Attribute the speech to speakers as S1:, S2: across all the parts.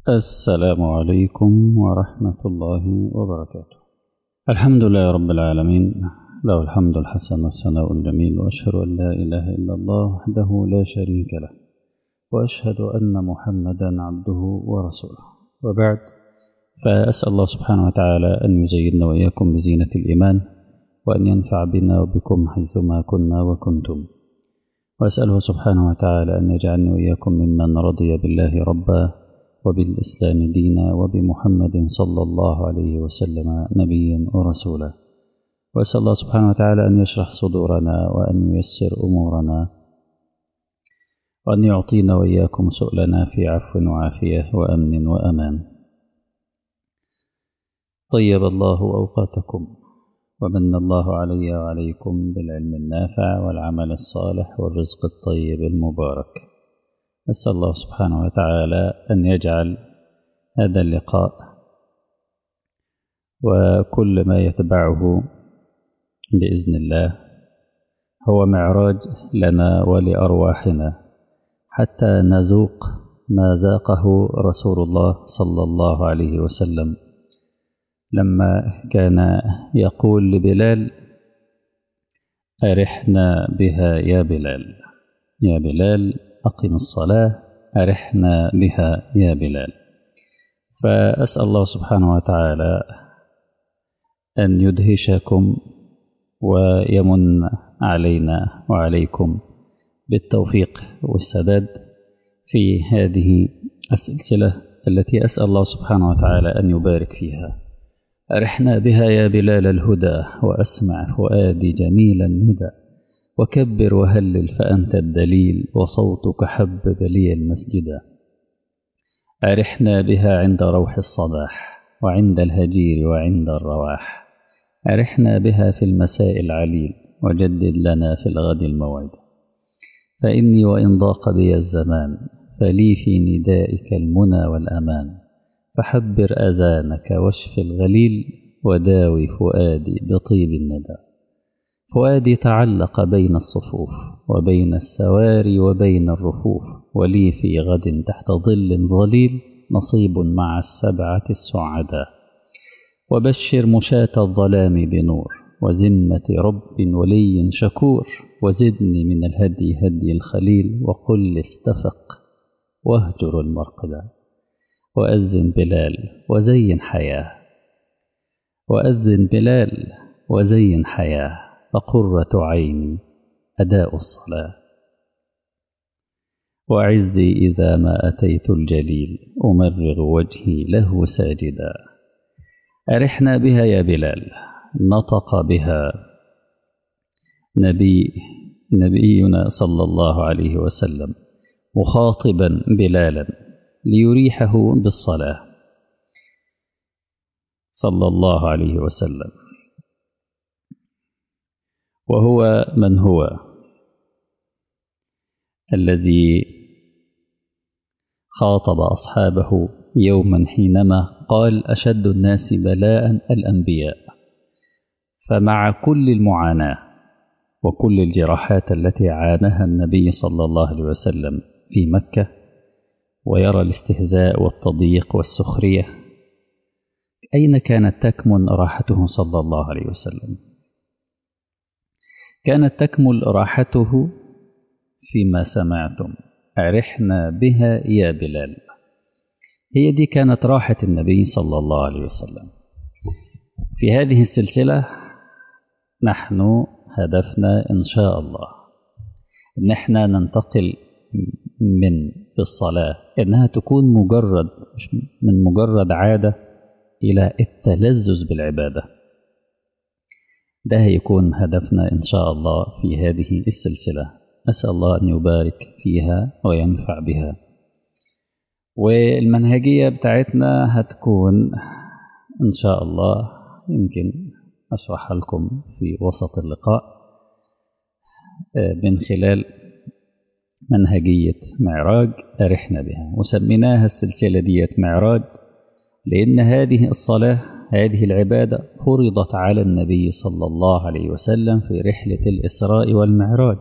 S1: السلام عليكم ورحمة الله وبركاته الحمد لله رب العالمين له الحمد الحسن والثناء الجميل وأشهد أن لا إله إلا الله وحده لا شريك له وأشهد أن محمدا عبده ورسوله وبعد فأسأل الله سبحانه وتعالى أن يزيننا وإياكم بزينة الإيمان وأن ينفع بنا وبكم حيثما كنا وكنتم وأسأله سبحانه وتعالى أن يجعلني وإياكم ممن رضي بالله ربا وبالإسلام دينا وبمحمد صلى الله عليه وسلم نبيا ورسولا وأسأل الله سبحانه وتعالى أن يشرح صدورنا وأن ييسر أمورنا وأن يعطينا وإياكم سؤلنا في عفو وعافية وأمن وأمان طيب الله أوقاتكم ومن الله علي وعليكم بالعلم النافع والعمل الصالح والرزق الطيب المبارك نسأل الله سبحانه وتعالى أن يجعل هذا اللقاء وكل ما يتبعه بإذن الله هو معراج لنا ولأرواحنا حتى نذوق ما ذاقه رسول الله صلى الله عليه وسلم لما كان يقول لبلال أرحنا بها يا بلال يا بلال أقم الصلاة أرحنا بها يا بلال فأسأل الله سبحانه وتعالى أن يدهشكم ويمن علينا وعليكم بالتوفيق والسداد في هذه السلسلة التي أسأل الله سبحانه وتعالى أن يبارك فيها أرحنا بها يا بلال الهدى وأسمع فؤادي جميل الندى وكبر وهلل فأنت الدليل وصوتك حبب لي المسجدا أرحنا بها عند روح الصباح وعند الهجير وعند الرواح أرحنا بها في المساء العليل وجدد لنا في الغد الموعد فإني وإن ضاق بي الزمان فلي في ندائك المنى والأمان فحبر أذانك واشف الغليل وداوي فؤادي بطيب الندى فؤادي تعلق بين الصفوف وبين السواري وبين الرفوف ولي في غد تحت ظل ظليل نصيب مع السبعة السعداء وبشر مشاة الظلام بنور وذمة رب ولي شكور وزدني من الهدي هدي الخليل وقل استفق واهجر المرقدا وأذن بلال وزين حياه وأذن بلال وزين حياه فقرة عيني أداء الصلاة وعزي إذا ما أتيت الجليل أمرغ وجهي له ساجدا أرحنا بها يا بلال نطق بها نبي نبينا صلى الله عليه وسلم مخاطبا بلالا ليريحه بالصلاة صلى الله عليه وسلم وهو من هو الذي خاطب أصحابه يوما حينما قال أشد الناس بلاء الأنبياء فمع كل المعاناة وكل الجراحات التي عاناها النبي صلى الله عليه وسلم في مكة ويرى الاستهزاء والتضييق والسخرية أين كانت تكمن راحته صلى الله عليه وسلم كانت تكمل راحته فيما سمعتم أرحنا بها يا بلال هي دي كانت راحة النبي صلى الله عليه وسلم في هذه السلسلة نحن هدفنا إن شاء الله إن احنا ننتقل من في الصلاة إنها تكون مجرد من مجرد عادة إلى التلذذ بالعبادة ده هيكون هدفنا إن شاء الله في هذه السلسلة أسأل الله أن يبارك فيها وينفع بها والمنهجية بتاعتنا هتكون إن شاء الله يمكن أشرحها لكم في وسط اللقاء من خلال منهجية معراج أرحنا بها وسميناها السلسلة ديت معراج لأن هذه الصلاة هذه العبادة فرضت على النبي صلى الله عليه وسلم في رحلة الإسراء والمعراج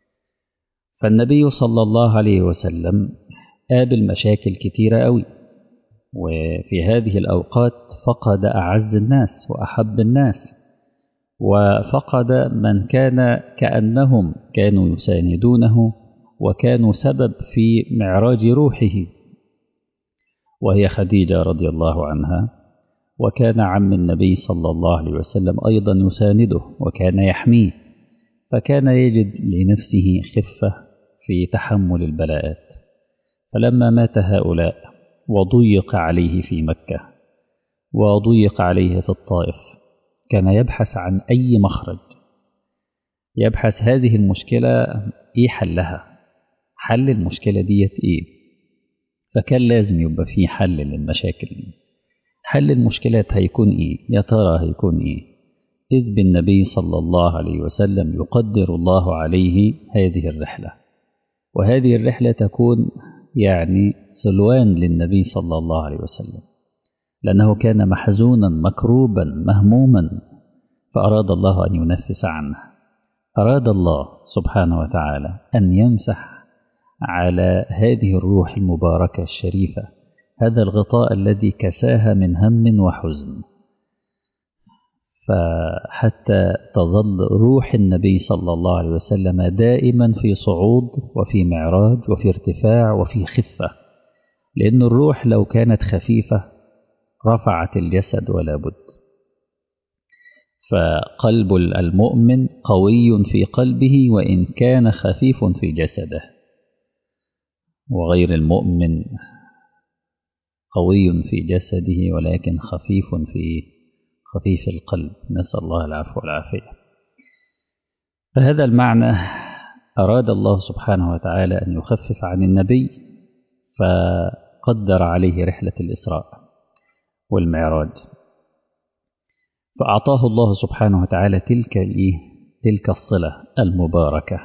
S1: فالنبي صلى الله عليه وسلم قابل مشاكل كتيرة قوي وفي هذه الأوقات فقد أعز الناس وأحب الناس وفقد من كان كأنهم كانوا يساندونه وكانوا سبب في معراج روحه وهي خديجة رضي الله عنها وكان عم النبي صلى الله عليه وسلم أيضا يسانده وكان يحميه فكان يجد لنفسه خفة في تحمل البلاءات فلما مات هؤلاء وضيق عليه في مكة وضيق عليه في الطائف كان يبحث عن أي مخرج يبحث هذه المشكلة إيه حلها حل المشكلة ديت إيه فكان لازم يبقى في حل للمشاكل دي حل المشكلات هيكون إيه يا ترى هيكون إيه إذ بالنبي صلى الله عليه وسلم يقدر الله عليه هذه الرحلة وهذه الرحلة تكون يعني سلوان للنبي صلى الله عليه وسلم لأنه كان محزونا مكروبا مهموما فأراد الله أن ينفس عنه أراد الله سبحانه وتعالى أن يمسح على هذه الروح المباركة الشريفة هذا الغطاء الذي كساها من هم وحزن فحتى تظل روح النبي صلى الله عليه وسلم دائما في صعود وفي معراج وفي ارتفاع وفي خفة لأن الروح لو كانت خفيفة رفعت الجسد ولا بد فقلب المؤمن قوي في قلبه وإن كان خفيف في جسده وغير المؤمن قوي في جسده ولكن خفيف في خفيف القلب نسأل الله العفو والعافية فهذا المعنى أراد الله سبحانه وتعالى أن يخفف عن النبي فقدر عليه رحلة الإسراء والمعراج فأعطاه الله سبحانه وتعالى تلك تلك الصلة المباركة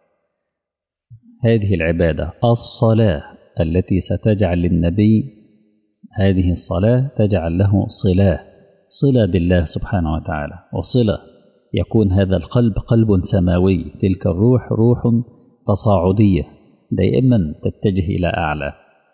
S1: هذه العبادة الصلاة التي ستجعل للنبي هذه الصلاة تجعل له صلاة صلة بالله سبحانه وتعالى وصلة يكون هذا القلب قلب سماوي تلك الروح روح تصاعدية دائما تتجه إلى أعلى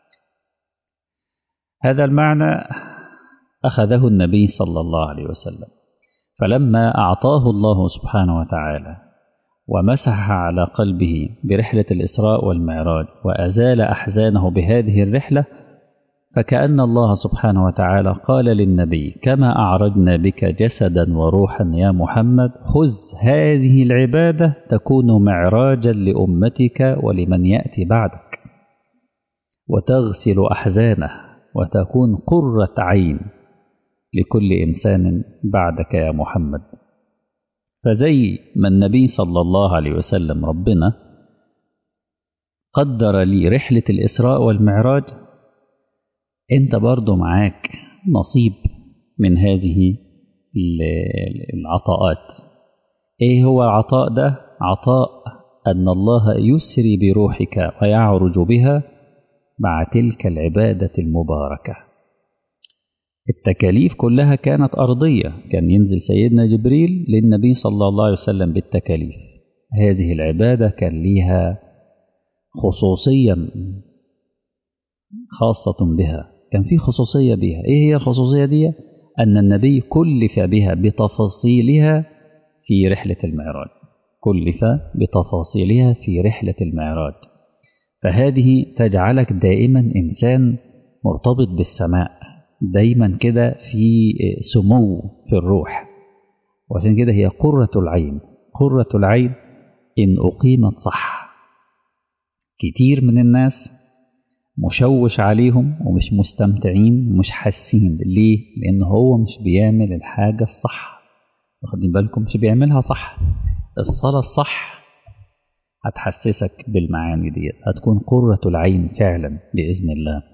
S1: هذا المعنى أخذه النبي صلى الله عليه وسلم فلما أعطاه الله سبحانه وتعالى ومسح على قلبه برحلة الإسراء والمعراج وأزال أحزانه بهذه الرحلة فكأن الله سبحانه وتعالى قال للنبي كما أعرجنا بك جسدا وروحا يا محمد خذ هذه العبادة تكون معراجا لأمتك ولمن يأتي بعدك وتغسل أحزانه وتكون قرة عين لكل إنسان بعدك يا محمد فزي ما النبي صلى الله عليه وسلم ربنا قدر لي رحلة الإسراء والمعراج أنت برضو معاك نصيب من هذه العطاءات إيه هو العطاء ده؟ عطاء أن الله يسري بروحك ويعرج بها مع تلك العبادة المباركة التكاليف كلها كانت أرضية كان ينزل سيدنا جبريل للنبي صلى الله عليه وسلم بالتكاليف هذه العبادة كان ليها خصوصية خاصة بها كان في خصوصية بها إيه هي الخصوصية دي؟ أن النبي كلف بها بتفاصيلها في رحلة المعراج كلف بتفاصيلها في رحلة المعراج فهذه تجعلك دائما إنسان مرتبط بالسماء دايما كده في سمو في الروح وعشان كده هي قرة العين قرة العين إن أقيمت صح كتير من الناس مشوش عليهم ومش مستمتعين مش حاسين ليه لأن هو مش بيعمل الحاجة الصح واخدين بالكم مش بيعملها صح الصلاة الصح هتحسسك بالمعاني دي هتكون قرة العين فعلا بإذن الله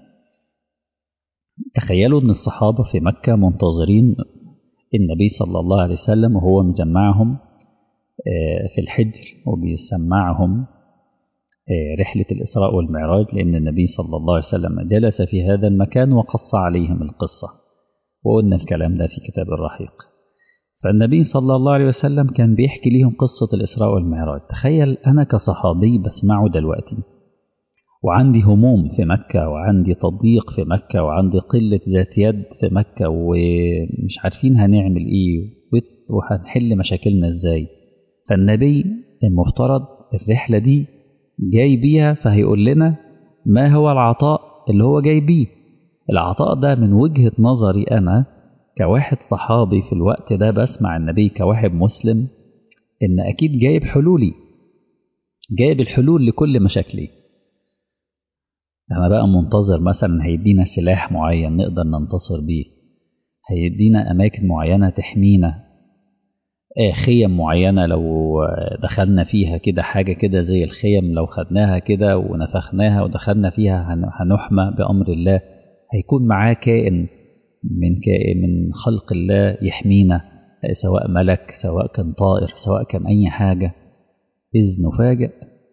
S1: تخيلوا أن الصحابة في مكة منتظرين النبي صلى الله عليه وسلم وهو مجمعهم في الحجر وبيسمعهم رحلة الإسراء والمعراج لأن النبي صلى الله عليه وسلم جلس في هذا المكان وقص عليهم القصة وقلنا الكلام ده في كتاب الرحيق فالنبي صلى الله عليه وسلم كان بيحكي لهم قصة الإسراء والمعراج تخيل أنا كصحابي بسمعه دلوقتي وعندي هموم في مكة وعندي تضييق في مكة وعندي قلة ذات يد في مكة ومش عارفين هنعمل ايه وهنحل مشاكلنا ازاي فالنبي المفترض الرحلة دي جاي بيها فهيقول لنا ما هو العطاء اللي هو جاي بيه العطاء ده من وجهة نظري أنا كواحد صحابي في الوقت ده بسمع النبي كواحد مسلم إن أكيد جايب حلولي جايب الحلول لكل مشاكلي أنا بقى منتظر مثلا هيدينا سلاح معين نقدر ننتصر بيه هيدينا أماكن معينة تحمينا خيم معينة لو دخلنا فيها كده حاجة كده زي الخيم لو خدناها كده ونفخناها ودخلنا فيها هنحمى بأمر الله هيكون معاه كائن من كائن من خلق الله يحمينا سواء ملك سواء كان طائر سواء كان أي حاجة إذ نفاجأ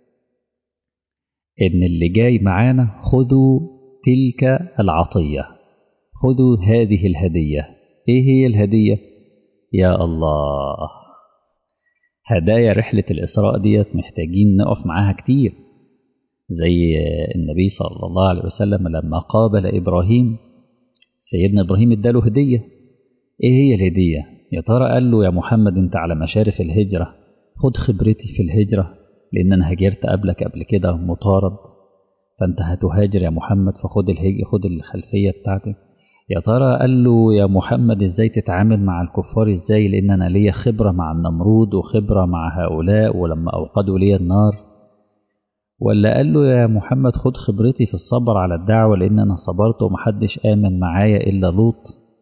S1: إن اللي جاي معانا خذوا تلك العطية خذوا هذه الهدية إيه هي الهدية؟ يا الله هدايا رحلة الإسراء ديت محتاجين نقف معاها كتير زي النبي صلى الله عليه وسلم لما قابل إبراهيم سيدنا إبراهيم اداله هدية إيه هي الهدية؟ يا ترى قال له يا محمد أنت على مشارف الهجرة خد خبرتي في الهجرة لأن أنا هاجرت قبلك قبل كده مطارد فأنت هتهاجر يا محمد فخد الهج خد الخلفية بتاعتي يا ترى قال له يا محمد ازاي تتعامل مع الكفار ازاي لان انا ليا خبره مع النمرود وخبره مع هؤلاء ولما اوقدوا لي النار ولا قال له يا محمد خد خبرتي في الصبر على الدعوه لان انا صبرت ومحدش امن معايا الا لوط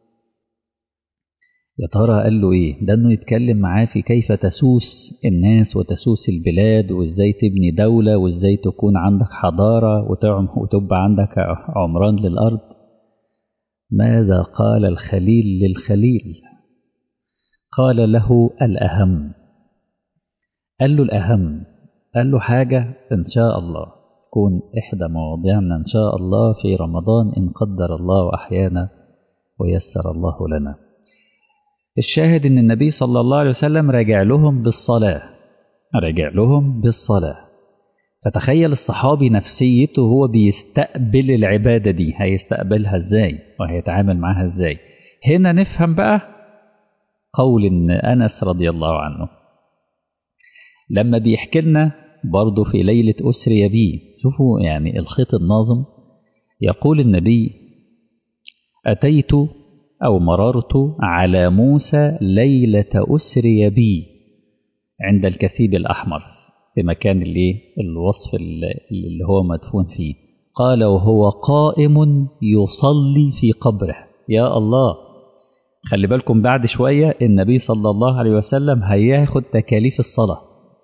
S1: يا ترى قال له ايه ده انه يتكلم معاه في كيف تسوس الناس وتسوس البلاد وازاي تبني دوله وازاي تكون عندك حضاره وتبقى عندك عمران للارض ماذا قال الخليل للخليل قال له الأهم قال له الأهم قال له حاجة إن شاء الله تكون إحدى مواضيعنا إن شاء الله في رمضان إن قدر الله وأحيانا ويسر الله لنا الشاهد إن النبي صلى الله عليه وسلم راجع لهم بالصلاة راجع لهم بالصلاة فتخيل الصحابي نفسيته هو بيستقبل العبادة دي هيستقبلها ازاي وهيتعامل معاها ازاي هنا نفهم بقى قول ان انس رضي الله عنه لما بيحكي لنا برضه في ليلة أسري بي شوفوا يعني الخيط الناظم يقول النبي أتيت أو مررت على موسى ليلة أسري بي عند الكثيب الأحمر في مكان الايه الوصف اللي هو مدفون فيه قال وهو قائم يصلي في قبره يا الله خلي بالكم بعد شوية النبي صلى الله عليه وسلم هياخد تكاليف الصلاة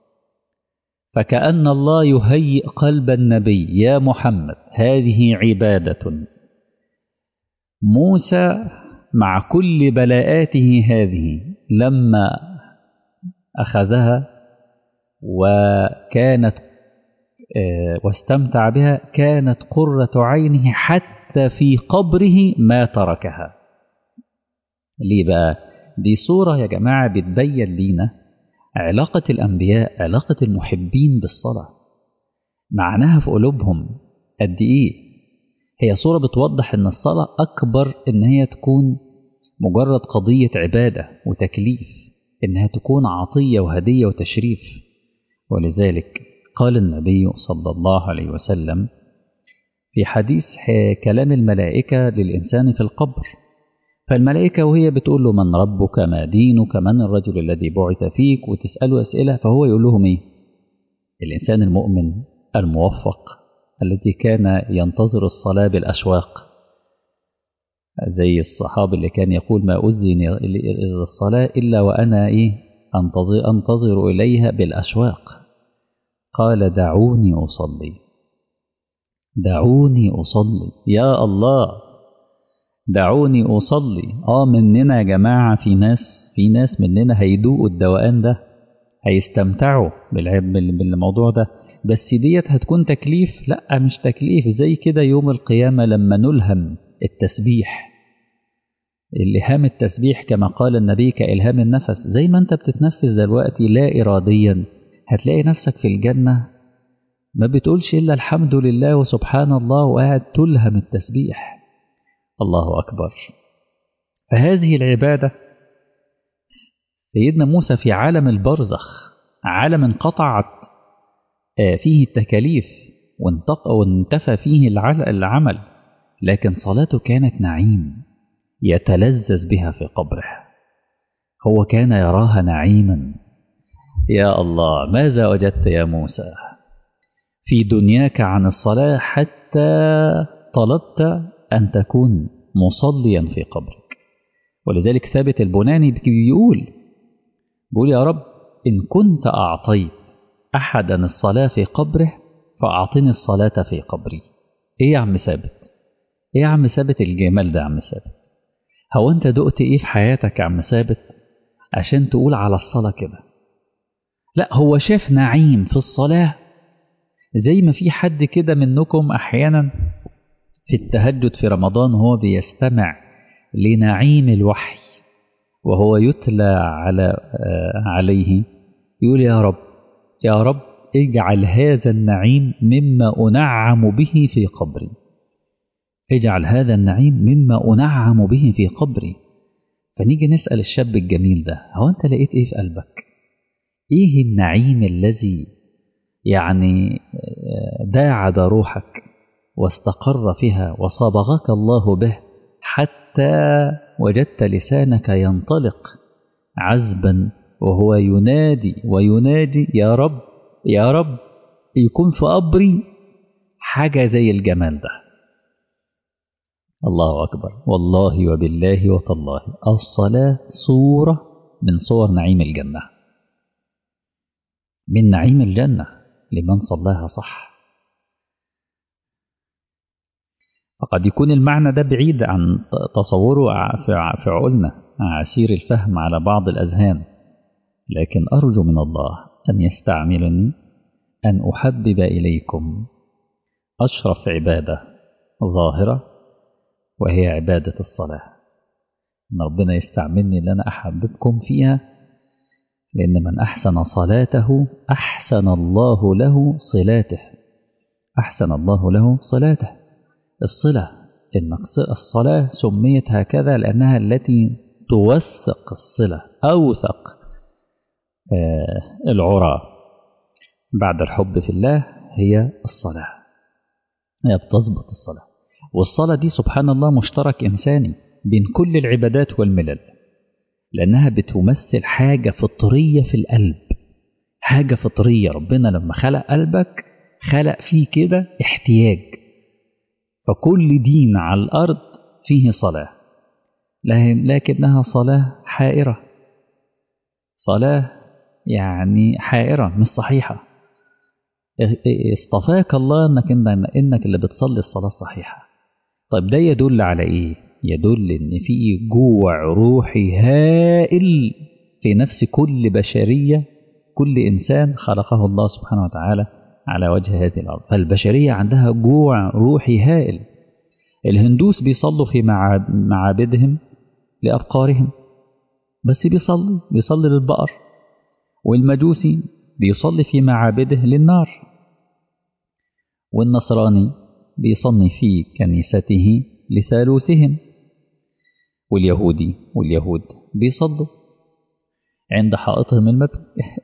S1: فكأن الله يهيئ قلب النبي يا محمد هذه عبادة موسى مع كل بلاءاته هذه لما أخذها وكانت واستمتع بها كانت قرة عينه حتى في قبره ما تركها ليه بقى دي صورة يا جماعة بتبين لينا علاقة الأنبياء علاقة المحبين بالصلاة معناها في قلوبهم قد إيه هي صورة بتوضح إن الصلاة أكبر إن هي تكون مجرد قضية عبادة وتكليف إنها تكون عطية وهدية وتشريف ولذلك قال النبي صلى الله عليه وسلم في حديث كلام الملائكة للإنسان في القبر فالملائكة وهي بتقول له من ربك ما دينك من الرجل الذي بعث فيك وتسأله أسئلة فهو يقول لهم إيه الإنسان المؤمن الموفق الذي كان ينتظر الصلاة بالأشواق زي الصحابي اللي كان يقول ما أذن إلى الصلاة إلا وأنا إيه أنتظر, أنتظر إليها بالأشواق قال دعوني أصلي دعوني أصلي يا الله دعوني أصلي آه مننا يا جماعة في ناس في ناس مننا هيدوقوا الدوقان ده هيستمتعوا بالموضوع ده بس ديت هتكون تكليف لا مش تكليف زي كده يوم القيامة لما نلهم التسبيح الإلهام التسبيح كما قال النبي كإلهام النفس زي ما أنت بتتنفس دلوقتي لا إراديا هتلاقي نفسك في الجنة ما بتقولش إلا الحمد لله وسبحان الله وقاعد تلهم التسبيح الله أكبر فهذه العبادة سيدنا موسى في عالم البرزخ عالم انقطعت فيه التكاليف وانتفى فيه العمل لكن صلاته كانت نعيم يتلذذ بها في قبره هو كان يراها نعيما يا الله ماذا وجدت يا موسى في دنياك عن الصلاة حتى طلبت أن تكون مصليا في قبرك ولذلك ثابت البناني بيقول بيقول يا رب إن كنت أعطيت أحدا الصلاة في قبره فأعطني الصلاة في قبري إيه يا عم ثابت إيه يا عم ثابت الجمال ده يا عم ثابت هو أنت دقت إيه في حياتك يا عم ثابت عشان تقول على الصلاة كده لا هو شاف نعيم في الصلاة زي ما في حد كده منكم أحيانا في التهجد في رمضان هو بيستمع لنعيم الوحي وهو يتلى على عليه يقول يا رب يا رب اجعل هذا النعيم مما أنعم به في قبري اجعل هذا النعيم مما أنعم به في قبري فنيجي نسأل الشاب الجميل ده هو أنت لقيت إيه في قلبك إيه النعيم الذي يعني داعب روحك واستقر فيها وصبغك الله به حتى وجدت لسانك ينطلق عذبا وهو ينادي وينادي يا رب يا رب يكون في قبري حاجة زي الجمال ده الله أكبر والله وبالله وتالله الصلاة صورة من صور نعيم الجنة من نعيم الجنة لمن صلاها صح فقد يكون المعنى ده بعيد عن تصوره في عقولنا عسير الفهم على بعض الأذهان لكن أرجو من الله أن يستعملني أن أحبب إليكم أشرف عبادة ظاهرة وهي عبادة الصلاة إن ربنا يستعملني أن أنا أحببكم فيها لأن من أحسن صلاته أحسن الله له صلاته أحسن الله له صلاته الصلة إن الصلاة سميت هكذا لأنها التي توثق الصلة أوثق العرى بعد الحب في الله هي الصلاة هي بتظبط الصلاة والصلاة دي سبحان الله مشترك إنساني بين كل العبادات والملل لأنها بتمثل حاجة فطرية في القلب حاجة فطرية ربنا لما خلق قلبك خلق فيه كده احتياج فكل دين على الأرض فيه صلاة لكنها صلاة حائرة صلاة يعني حائرة مش صحيحة اصطفاك الله انك انك اللي بتصلي الصلاة الصحيحة طيب ده يدل على ايه يدل ان في جوع روحي هائل في نفس كل بشرية كل انسان خلقه الله سبحانه وتعالى على وجه هذه الارض فالبشرية عندها جوع روحي هائل الهندوس بيصلوا في معابدهم لأبقارهم بس بيصلي بيصلي للبقر والمجوسي بيصلي في معابده للنار والنصراني بيصلي في كنيسته لثالوثهم واليهودي واليهود بيصلوا عند حائطهم المبني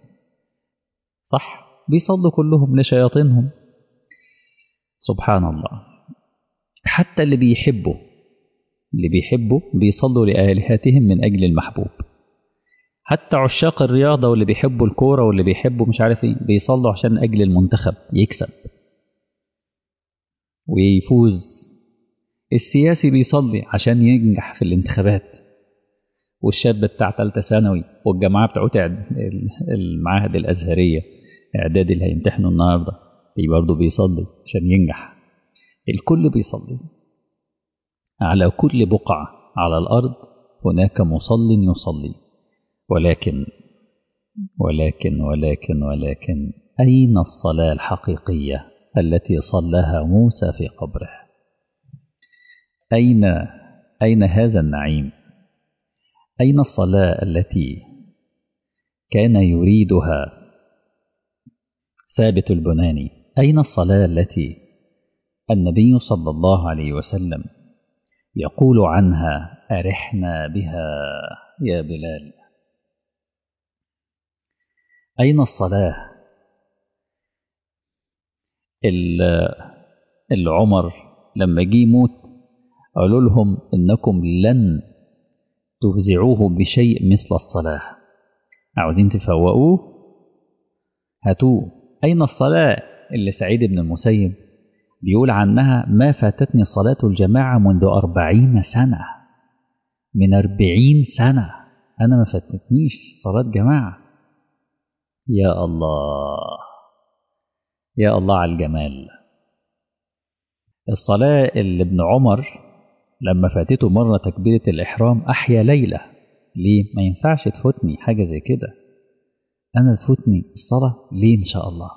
S1: صح بيصلوا كلهم لشياطينهم سبحان الله حتى اللي بيحبوا اللي بيحبوا بيصلوا لآلهتهم من أجل المحبوب حتى عشاق الرياضة واللي بيحبوا الكورة واللي بيحبوا مش عارف ايه بيصلوا عشان أجل المنتخب يكسب ويفوز السياسي بيصلي عشان ينجح في الانتخابات والشاب بتاع ثالثة ثانوي والجماعة بتوع المعاهد الأزهرية إعدادي اللي هيمتحنوا النهاردة دي برضه بيصلي عشان ينجح الكل بيصلي على كل بقعة على الأرض هناك مصل يصلي ولكن ولكن ولكن ولكن أين الصلاة الحقيقية التي صلاها موسى في قبره أين أين هذا النعيم أين الصلاة التي كان يريدها ثابت البناني أين الصلاة التي النبي صلى الله عليه وسلم يقول عنها أرحنا بها يا بلال أين الصلاة اللي عمر لما جه يموت قالوا لهم إنكم لن تفزعوه بشيء مثل الصلاة عاوزين تفوقوه هاتوه أين الصلاة اللي سعيد بن المسيب بيقول عنها ما فاتتني صلاة الجماعة منذ أربعين سنة من أربعين سنة أنا ما فاتتنيش صلاة جماعة يا الله يا الله على الجمال الصلاة اللي ابن عمر لما فاتته مرة تكبيرة الإحرام أحيا ليلة ليه؟ ما ينفعش تفوتني حاجة زي كده أنا تفوتني الصلاة ليه إن شاء الله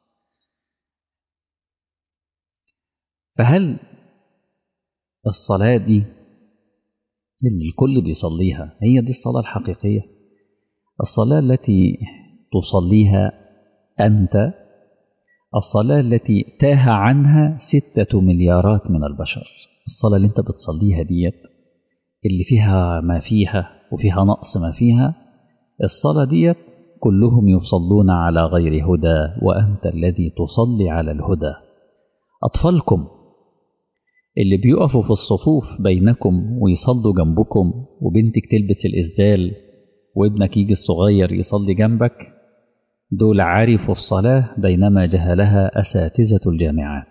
S1: فهل الصلاة دي اللي الكل بيصليها هي دي الصلاة الحقيقية الصلاة التي تصليها أنت الصلاة التي تاه عنها ستة مليارات من البشر الصلاة اللي انت بتصليها ديت اللي فيها ما فيها وفيها نقص ما فيها الصلاة ديت كلهم يصلون على غير هدى وأنت الذي تصلي على الهدى أطفالكم اللي بيقفوا في الصفوف بينكم ويصلوا جنبكم وبنتك تلبس الإزدال وابنك يجي الصغير يصلي جنبك دول عرفوا الصلاة بينما جهلها أساتذة الجامعات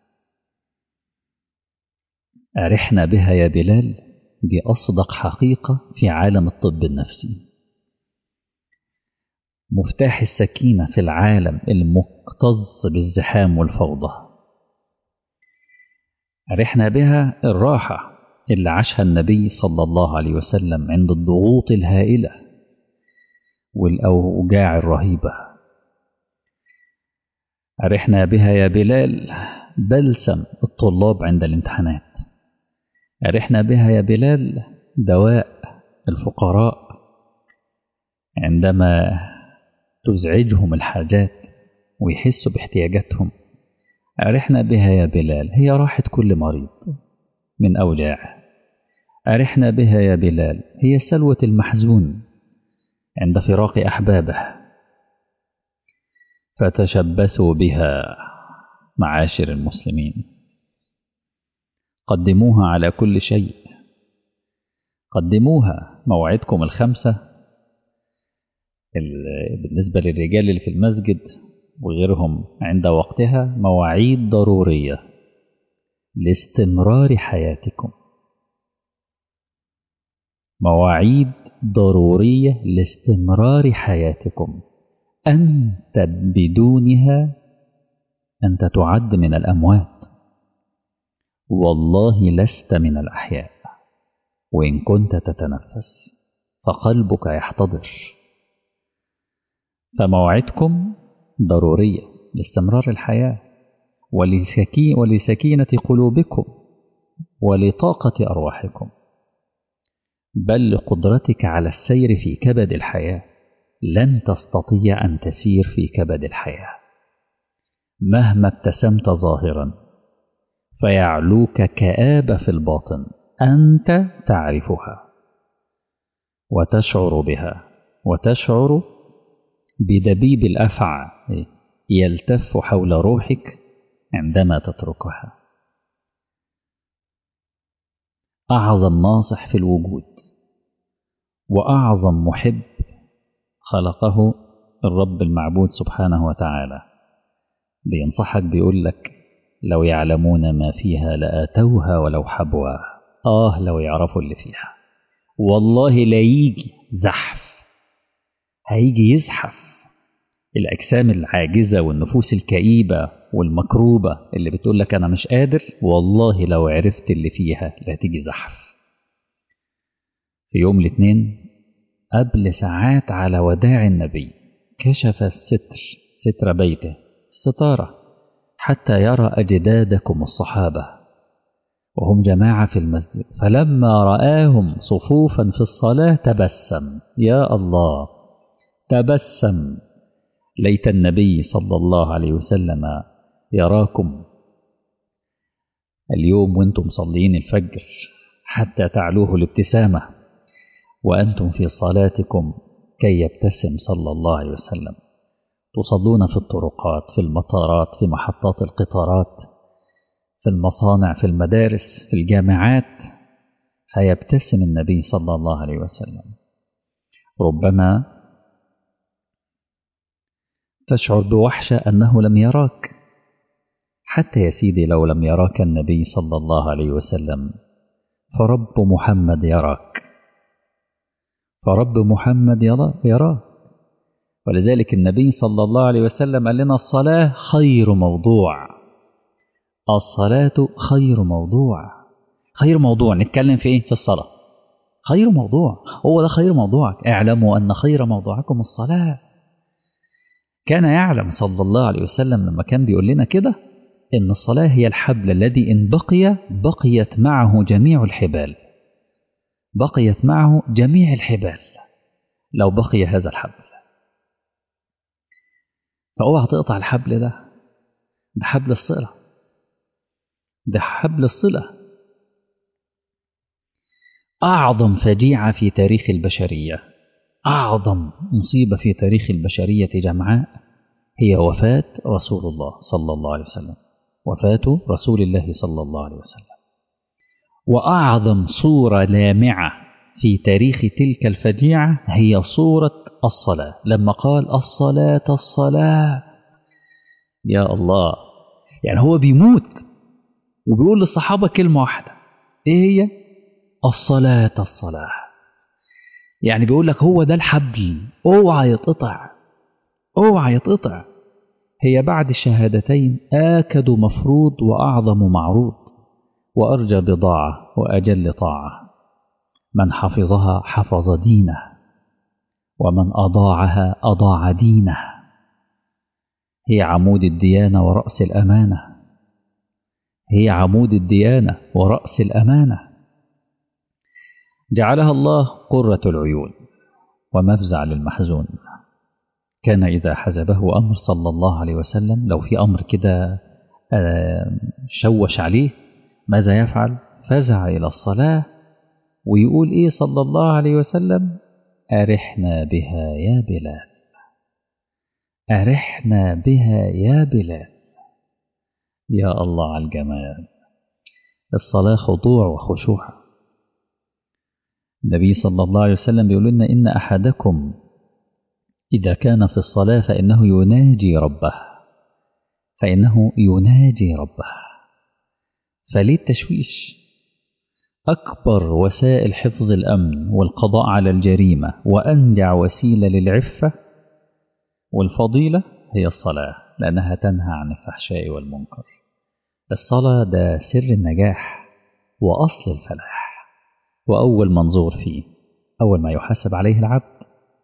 S1: أرحنا بها يا بلال دي أصدق حقيقة في عالم الطب النفسي مفتاح السكينة في العالم المكتظ بالزحام والفوضى أرحنا بها الراحة اللي عاشها النبي صلى الله عليه وسلم عند الضغوط الهائلة والأوجاع الرهيبة أرحنا بها يا بلال بلسم الطلاب عند الامتحانات أرحنا بها يا بلال دواء الفقراء عندما تزعجهم الحاجات ويحسوا باحتياجاتهم أرحنا بها يا بلال هي راحة كل مريض من أوجاعه أرحنا بها يا بلال هي سلوة المحزون عند فراق أحبابه فتشبثوا بها معاشر المسلمين قدموها على كل شيء قدموها موعدكم الخمسة بالنسبة للرجال اللي في المسجد وغيرهم عند وقتها مواعيد ضرورية لاستمرار حياتكم مواعيد ضرورية لاستمرار حياتكم أنت بدونها أنت تعد من الأموات والله لست من الأحياء وإن كنت تتنفس فقلبك يحتضر فموعدكم ضرورية لاستمرار الحياة ولسكي ولسكينة قلوبكم ولطاقة أرواحكم بل لقدرتك على السير في كبد الحياة لن تستطيع أن تسير في كبد الحياة مهما ابتسمت ظاهرا فيعلوك كآبة في الباطن أنت تعرفها وتشعر بها وتشعر بدبيب الأفعى يلتف حول روحك عندما تتركها أعظم ناصح في الوجود وأعظم محب خلقه الرب المعبود سبحانه وتعالى بينصحك بيقول لك لو يعلمون ما فيها لآتوها ولو حبوا آه لو يعرفوا اللي فيها والله لا يجي زحف هيجي يزحف الأجسام العاجزة والنفوس الكئيبة والمكروبة اللي بتقول لك أنا مش قادر والله لو عرفت اللي فيها لا تيجي زحف في يوم الاثنين قبل ساعات على وداع النبي كشف الستر ستر بيته الستارة حتى يرى أجدادكم الصحابة وهم جماعة في المسجد فلما رآهم صفوفا في الصلاة تبسم يا الله تبسم ليت النبي صلى الله عليه وسلم يراكم اليوم وانتم مصلين الفجر حتى تعلوه الابتسامة وأنتم في صلاتكم كي يبتسم صلى الله عليه وسلم تصلون في الطرقات في المطارات في محطات القطارات في المصانع في المدارس في الجامعات فيبتسم النبي صلى الله عليه وسلم ربما تشعر بوحشة أنه لم يراك حتى يا سيدي لو لم يراك النبي صلى الله عليه وسلم فرب محمد يراك فرب محمد يراك ولذلك النبي صلى الله عليه وسلم قال لنا الصلاة خير موضوع الصلاة خير موضوع خير موضوع نتكلم في ايه في الصلاة خير موضوع هو ده خير موضوعك اعلموا أن خير موضوعكم الصلاة كان يعلم صلى الله عليه وسلم لما كان بيقول لنا كده إن الصلاة هي الحبل الذي إن بقي بقيت معه جميع الحبال بقيت معه جميع الحبال لو بقي هذا الحبل فاوعى تقطع الحبل ده ده حبل الصلة ده حبل الصلة أعظم فجيعة في تاريخ البشرية أعظم مصيبة في تاريخ البشرية جمعاء هي وفاة رسول الله صلى الله عليه وسلم وفاة رسول الله صلى الله عليه وسلم وأعظم صورة لامعة في تاريخ تلك الفجيعة هي صورة الصلاة لما قال الصلاة الصلاة يا الله يعني هو بيموت وبيقول للصحابة كلمة واحدة إيه هي الصلاة الصلاة يعني بيقول لك هو ده الحبل اوعى يتقطع اوعى يتقطع هي بعد الشهادتين آكد مفروض وأعظم معروض وأرجى بضاعة وأجل طاعة من حفظها حفظ دينه ومن أضاعها أضاع دينه هي عمود الديانة ورأس الأمانة هي عمود الديانة ورأس الأمانة جعلها الله قرة العيون ومفزع للمحزون كان إذا حزبه أمر صلى الله عليه وسلم لو في أمر كده شوش عليه ماذا يفعل فزع إلى الصلاة ويقول إيه صلى الله عليه وسلم أرحنا بها يا بلال أرحنا بها يا بلال يا الله على الجمال الصلاة خضوع وخشوع النبي صلى الله عليه وسلم بيقول لنا إن أحدكم إذا كان في الصلاة فإنه يناجي ربه فإنه يناجي ربه فليه التشويش أكبر وسائل حفظ الأمن والقضاء على الجريمة وأنجع وسيلة للعفة والفضيلة هي الصلاة لأنها تنهى عن الفحشاء والمنكر الصلاة ده سر النجاح وأصل الفلاح وأول منظور فيه أول ما يحاسب عليه العبد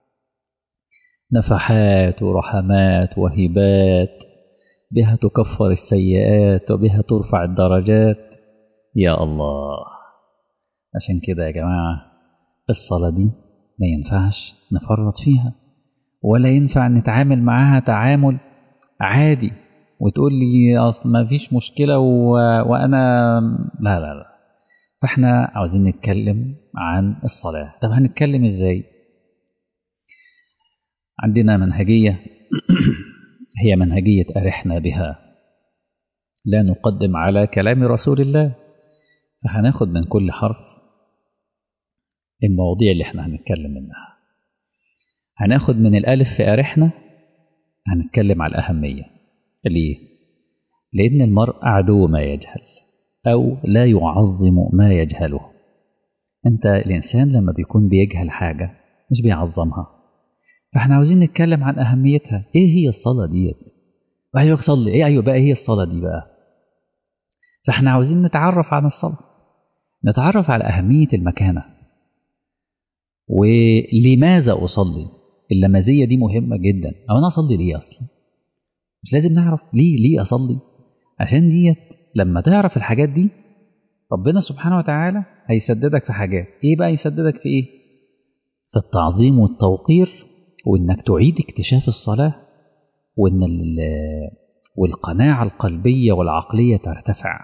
S1: نفحات ورحمات وهبات بها تكفر السيئات وبها ترفع الدرجات يا الله عشان كده يا جماعة الصلاة دي ما ينفعش نفرط فيها ولا ينفع نتعامل معاها تعامل عادي وتقول لي ما فيش مشكلة و... وأنا لا لا لا فاحنا عاوزين نتكلم عن الصلاة طب هنتكلم ازاي عندنا منهجية هي منهجية أرحنا بها لا نقدم على كلام رسول الله فهناخد من كل حرف المواضيع اللي احنا هنتكلم منها هناخد من الألف في أرحنا هنتكلم على الأهمية ليه؟ لأن المرء عدو ما يجهل أو لا يعظم ما يجهله أنت الإنسان لما بيكون بيجهل حاجة مش بيعظمها فاحنا عاوزين نتكلم عن أهميتها إيه هي الصلاة ديت أيوة صلي إيه أيوة بقى هي الصلاة دي بقى فاحنا عاوزين نتعرف عن الصلاة نتعرف على أهمية المكانة ولماذا أصلي اللمزية دي مهمة جدا أو أنا أصلي ليه أصلا مش لازم نعرف ليه ليه أصلي عشان ديت لما تعرف الحاجات دي ربنا سبحانه وتعالى هيسددك في حاجات ايه بقى يسددك في ايه في التعظيم والتوقير وانك تعيد اكتشاف الصلاة وان والقناعة القلبية والعقلية ترتفع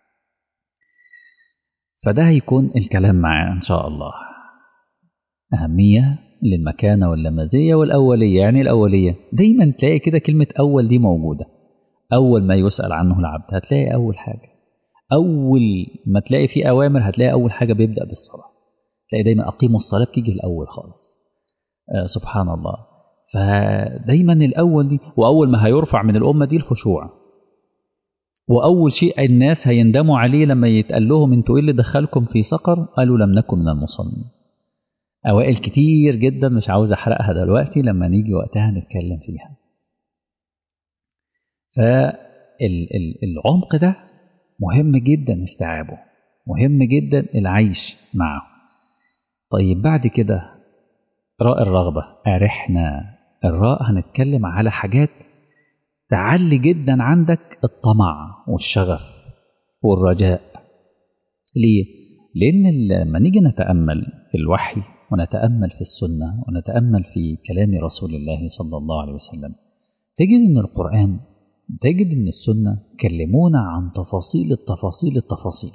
S1: فده هيكون الكلام معاه إن شاء الله أهمية للمكانة واللمزية والأولية يعني الأولية دايما تلاقي كده كلمة أول دي موجودة أول ما يسأل عنه العبد هتلاقي أول حاجة أول ما تلاقي فيه أوامر هتلاقي أول حاجة بيبدأ بالصلاة تلاقي دايما أقيموا الصلاة بتيجي الأول خالص آه سبحان الله فدايما الأول دي وأول ما هيرفع من الأمة دي الخشوع وأول شيء الناس هيندموا عليه لما يتقال لهم أنتوا إيه اللي دخلكم في سقر قالوا لم نكن من المصلين أوائل كتير جدا مش عاوز أحرقها دلوقتي لما نيجي وقتها نتكلم فيها فالعمق ده مهم جدا استيعابه مهم جدا العيش معه طيب بعد كده راء الرغبة أرحنا الراء هنتكلم على حاجات تعلي جدا عندك الطمع والشغف والرجاء ليه؟ لأن لما نيجي نتأمل في الوحي ونتأمل في السنة ونتأمل في كلام رسول الله صلى الله عليه وسلم تجد أن القرآن تجد أن السنة كلمونا عن تفاصيل التفاصيل التفاصيل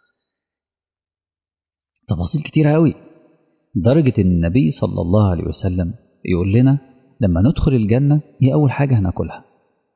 S1: تفاصيل كتيرة قوي درجة أن النبي صلى الله عليه وسلم يقول لنا لما ندخل الجنة هي أول حاجة هناكلها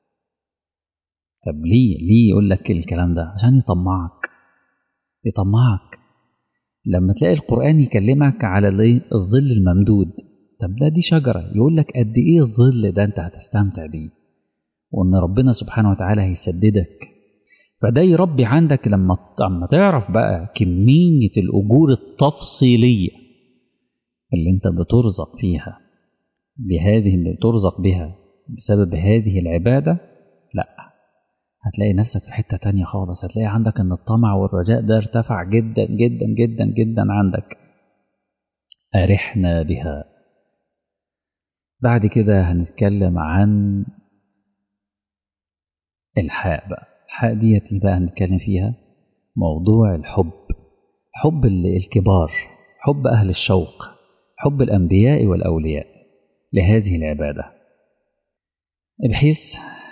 S1: طب ليه ليه يقول لك الكلام ده عشان يطمعك يطمعك لما تلاقي القرآن يكلمك على الظل الممدود طب ده دي شجرة يقول لك قد إيه الظل ده أنت هتستمتع بيه وإن ربنا سبحانه وتعالى هيسددك فده يربي عندك لما لما تعرف بقى كمية الأجور التفصيلية اللي أنت بترزق فيها بهذه اللي بترزق بها بسبب هذه العبادة لا هتلاقي نفسك في حتة تانية خالص هتلاقي عندك ان الطمع والرجاء ده ارتفع جدا جدا جدا جدا عندك أرحنا بها بعد كده هنتكلم عن الحاء بقى الحاء ديت بقى هنتكلم فيها موضوع الحب حب الكبار حب أهل الشوق حب الأنبياء والأولياء لهذه العبادة بحيث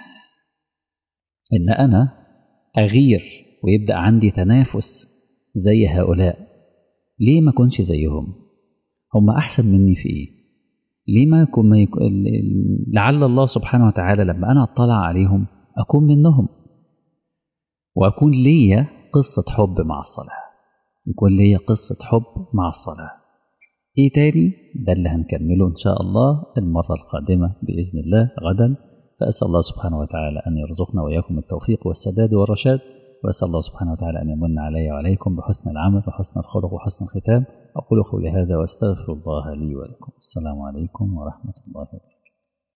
S1: إن أنا أغير ويبدأ عندي تنافس زي هؤلاء ليه ما كنش زيهم هم أحسن مني في إيه ليه ما يكون ما يكون لعل الله سبحانه وتعالى لما أنا أطلع عليهم أكون منهم وأكون ليا قصة حب مع الصلاة يكون ليا قصة حب مع الصلاة إيه تاني ده اللي هنكمله إن شاء الله المرة القادمة بإذن الله غدا فأسأل الله سبحانه وتعالى أن يرزقنا وإياكم التوفيق والسداد والرشاد وأسأل الله سبحانه وتعالى أن يمن علي وعليكم بحسن العمل وحسن الخلق وحسن الختام أقول قولي هذا وأستغفر الله لي ولكم السلام عليكم ورحمة الله وبركاته